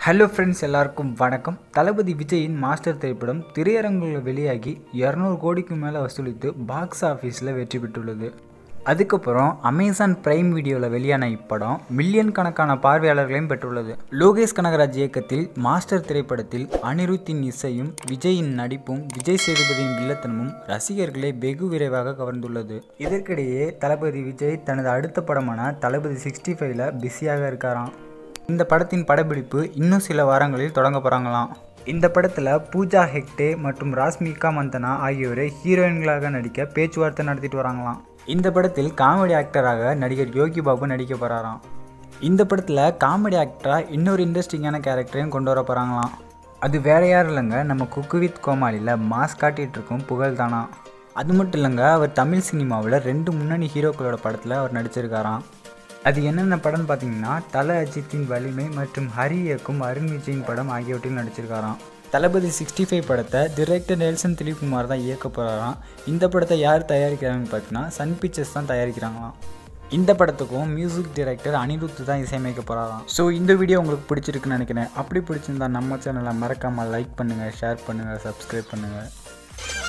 hello friends எல்லாருக்கும் வணக்கம் தளபதி விஜயின் மாஸ்டர் திரைப்படம் திரையரங்குகளில் வெளியாகி இரநூறு கோடிக்கு மேலே வசூலித்து பாக்ஸ் ஆஃபீஸில் வெற்றி பெற்றுள்ளது அதுக்கப்புறம் அமேசான் பிரைம் வீடியோவில் வெளியான இப்படம் மில்லியன் கணக்கான பார்வையாளர்களையும் பெற்றுள்ளது லோகேஷ் கனகராஜ் இயக்கத்தில் மாஸ்டர் திரைப்படத்தில் அனிருத்தின் இசையும் விஜயின் நடிப்பும் விஜய் சேதுபதியின் வில்லத்தனமும் ரசிகர்களை வெகு விரைவாக கவர்ந்துள்ளது இதற்கிடையே தளபதி விஜய் தனது அடுத்த படமான தளபதி சிக்ஸ்டி ஃபைவ்ல பிஸியாக இருக்காராம் இந்த படத்தின் படப்பிடிப்பு இன்னும் சில வாரங்களில் தொடங்க போகிறாங்களாம் இந்த படத்தில் பூஜா ஹெக்டே மற்றும் ராஸ்மிகா மந்தனா ஆகியோரை ஹீரோயின்களாக நடிக்க பேச்சுவார்த்தை நடத்திட்டு வராங்களாம் இந்த படத்தில் காமெடி ஆக்டராக நடிகர் யோகி பாபு நடிக்க போகிறாராம் இந்த படத்தில் காமெடி ஆக்டராக இன்னொரு இன்ட்ரெஸ்டிங்கான கேரக்டரையும் கொண்டு வர போகிறாங்களாம் அது வேற யாரும் இல்லைங்க நம்ம குக்கு வித் கோமாளியில் மாஸ் காட்டிகிட்டு இருக்கும் புகழ் தானா அது மட்டும் இல்லைங்க அவர் தமிழ் சினிமாவில் ரெண்டு முன்னணி ஹீரோக்களோட படத்தில் அவர் நடிச்சிருக்காராம் அது என்னென்ன படம்னு பார்த்தீங்கன்னா தல அஜித்தின் வலிமை மற்றும் ஹரி இயக்கும் அருண் விஜயின் படம் ஆகியவற்றில் நடிச்சிருக்காராம் தளபதி சிக்ஸ்டி ஃபைவ் படத்தை டிரெக்டர் நெல்சன் திலீப்குமார் தான் இயக்க போகிறாராம் இந்த படத்தை யார் தயாரிக்கிறாங்கன்னு பார்த்தீங்கன்னா சன் பிக்சர்ஸ் தான் தயாரிக்கிறாங்களாம் இந்த படத்துக்கும் மியூசிக் டைரக்டர் அனிருத் தான் இசையமைக்க போகிறாராம் ஸோ இந்த வீடியோ உங்களுக்கு பிடிச்சிருக்குன்னு நினைக்கிறேன் அப்படி பிடிச்சிருந்தா நம்ம சேனலை மறக்காமல் லைக் பண்ணுங்கள் ஷேர் பண்ணுங்கள் சப்ஸ்கிரைப் பண்ணுங்கள்